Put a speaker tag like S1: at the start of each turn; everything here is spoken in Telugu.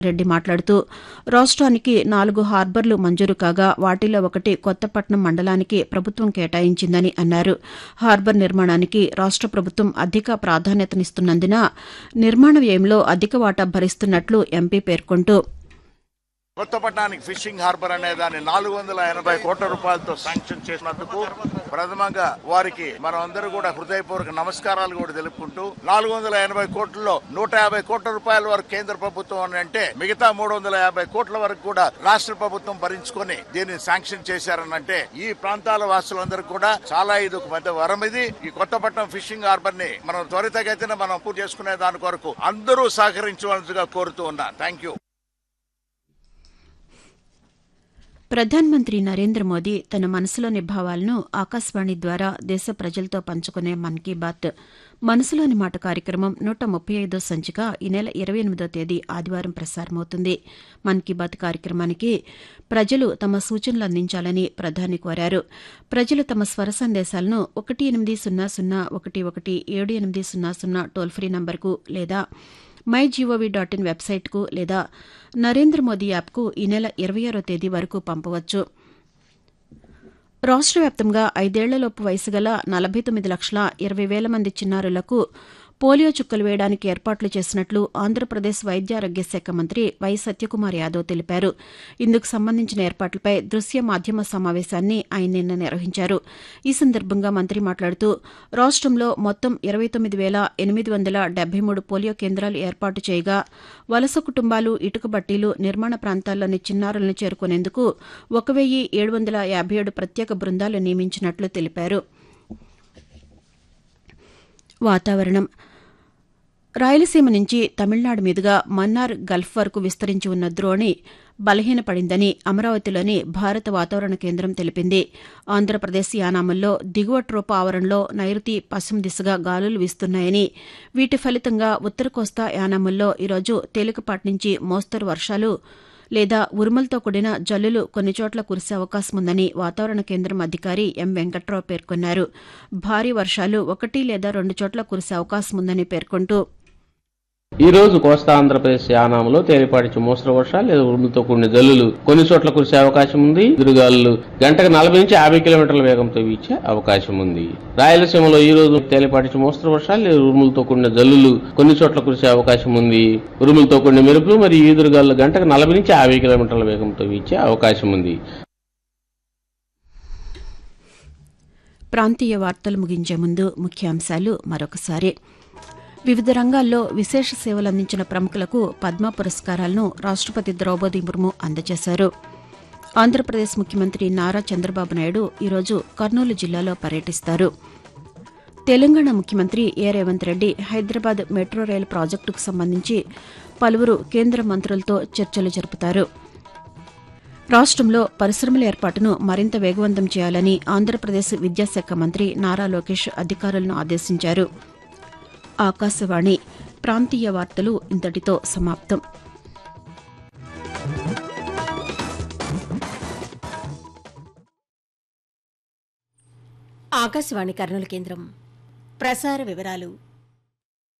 S1: రెడ్డి మాట్లాడుతూ రాష్ట్రానికి నాలుగు హార్బర్లు మంజూరు కాగా వాటిలో ఒకటి కొత్తపట్నం మండలానికి ప్రభుత్వం కేటాయించిందని అన్నారు హార్బర్ నిర్మాణానికి రాష్ట్ర ప్రభుత్వం అధిక ప్రాధాన్యతనిస్తున్నందున నిర్మాణ వ్యయంలో అధిక వాటా భరిస్తున్నట్లు ఎంపీ పేర్కొంటూ
S2: కొత్తపట్నానికి ఫిషింగ్ హార్బర్ అనే దాన్ని నాలుగు వందల ఎనభై కోట్ల రూపాయలతో శాంక్షన్ చేసినందుకు ప్రథమంగా వారికి మనం అందరూ కూడా హృదయపూర్వక నమస్కారాలు కూడా తెలుపుకుంటూ నాలుగు వందల ఎనభై కోట్లలో నూట యాభై కోట్ల రూపాయల వరకు కేంద్ర ప్రభుత్వం అని అంటే మిగతా మూడు వందల యాభై కోట్ల వరకు కూడా రాష్ట్ర ప్రభుత్వం భరించుకొని దీన్ని శాంక్షన్ చేశారనంటే ఈ ప్రాంతాల వాసులందరూ కూడా చాలా ఇది ఒక పెద్ద వరం ఇది ఈ కొత్తపట్నం ఫిషింగ్ హార్బర్ ని మనం త్వరితగతిన మనం పూర్తి చేసుకునే దాని కొరకు అందరూ సహకరించవలసిగా కోరుతూ ఉన్నా థ్యాంక్ యూ
S1: ప్రధానమంత్రి నరేంద్ర మోదీ తన మనసులోని భావాలను ఆకాశవాణి ద్వారా దేశ ప్రజలతో పంచుకునే మన్ కీ బాత్ మనసులోని మాట కార్యక్రమం నూట ముప్పై ఐదో సంచిక ఈ నెల ఇరవై ఎనిమిదో తేదీ ఆదివారం ప్రసారమవుతుంది మన్ కీ బాత్ కార్యక్రమానికి ప్రజలు తమ సూచనలు అందించాలని ప్రధాని కోరారు ప్రజలు తమ స్వర సందేశాలను ఒకటి ఎనిమిది సున్నా సున్నా ఒకటి ఒకటి ఏడు ఎనిమిది సున్నా సున్నా టోల్ ఫ్రీ నంబర్కు లేదా మై జీఓవీ డాట్ ఇన్ వెబ్సైట్కు లేదా నరేంద్ర మోదీ యాప్కు ఈ నెల ఇరవై ఆరో తేదీ వరకు పంపవచ్చు రాష్ట్ర వ్యాప్తంగా ఐదేళ్లలోపు వయసు గల నలభై తొమ్మిది లక్షల ఇరవై వేల మంది చిన్నారులకు పోలియో చుక్కలు వేయడానికి ఏర్పాట్లు చేసినట్లు ఆంధ్రప్రదేశ్ వైద్య ఆరోగ్య శాఖ మంత్రి వై సత్యకుమార్ యాదవ్ తెలిపారు ఇందుకు సంబంధించిన ఏర్పాట్లపై దృశ్య మాధ్యమ సమావేశాన్ని ఆయన నిన్న నిర్వహించారు ఈ సందర్భంగా మంత్రి మాట్లాడుతూ రాష్టంలో మొత్తం ఇరవై తొమ్మిది వేల ఎనిమిది వందల డెబ్బై మూడు పోలియో కేంద్రాలు ఏర్పాటు చేయగా వలస కుటుంబాలు ఇటుక బట్టీలు నిర్మాణ ప్రాంతాల్లోని చిన్నారులను చేరుకునేందుకు ఒక వెయ్యి ఏడు వందల యాభై ఏడు ప్రత్యేక బృందాలు నియమించినట్లు తెలిపారు వాతావరణం రాయలసీమ నుంచి తమిళనాడు మీదుగా మన్నార్ గల్ఫ్ వరకు విస్తరించి ఉన్న ద్రోణి బలహీనపడిందని అమరావతిలోని భారత వాతావరణ కేంద్రం తెలిపింది ఆంధ్రప్రదేశ్ యానాముల్లో దిగువ ట్రోపా ఆవరణలో నైరుతి పశ్చిమ దిశగా గాలులు వీస్తున్నాయని వీటి ఫలితంగా ఉత్తర కోస్తా యానాముల్లో ఈరోజు తేలికపాటి నుంచి మోస్తరు వర్షాలు లేదా ఉరుములతో కూడిన జల్లులు కొన్ని చోట్ల కురిసే అవకాశం ఉందని వాతావరణ కేంద్రం అధికారి ఎం వెంకట్రావు పేర్కొన్నారు భారీ వర్షాలు ఒకటి లేదా రెండు చోట్ల కురిసే అవకాశం ఉందని పేర్కొంటూ
S3: ఈ రోజు కోస్తా ఆంధ్రప్రదేశ్ యానాంలో తేలిపాటి మోస్తరు వర్షాలు లేదా ఉరుములతో కూడిన జల్లులు కొన్ని చోట్ల కురిసే అవకాశం ఉంది ఎదురుగాలు గంటకు నలభై నుంచి యాభై కిలోమీటర్ల వేగంతో వీచే అవకాశం ఉంది రాయలసీమలో ఈ రోజు తేలిపాటి మోస్తరు వర్షాలు లేదా ఉరుములతో కూడిన జల్లులు కొన్ని చోట్ల కురిసే అవకాశం ఉంది ఉరుములతో కూడిన మెరుపులు మరియు ఈదురుగాలు గంటకు నలభై నుంచి యాభై కిలోమీటర్ల వేగంతో వీచే అవకాశం ఉంది
S1: ప్రాంతీయ వార్తలు ముగించే ముందు ముఖ్యాంశాలు మరొకసారి వివిధ రంగాల్లో విశేష సేవలు అందించిన ప్రముఖులకు పద్మ పురస్కారాలను రాష్టపతి ద్రౌపది ముర్ము అందజేశారు ఆంధ్రప్రదేశ్ ముఖ్యమంత్రి నారా చంద్రబాబు నాయుడు ఈరోజు కర్నూలు జిల్లాలో పర్యటిస్తారు తెలంగాణ ముఖ్యమంత్రి A Revanth Reddy Hyderabad metro rail ప్రాజెక్టుకు సంబంధించి పలువురు కేంద్ర మంత్రులతో చర్చలు జరుపుతారు రాష్టంలో పరిశ్రమల ఏర్పాటును మరింత వేగవంతం చేయాలని ఆంధ్రప్రదేశ్ విద్యాశాఖ మంత్రి నారా లోకేష్ అధికారులను ఆదేశించారు ఆకాశవాణి ప్రాంతీయ వార్తలు ఇంతటితో సమాప్తం
S4: ఆకాశవాణి కర్నూలు కేంద్రం ప్రసార వివరాలు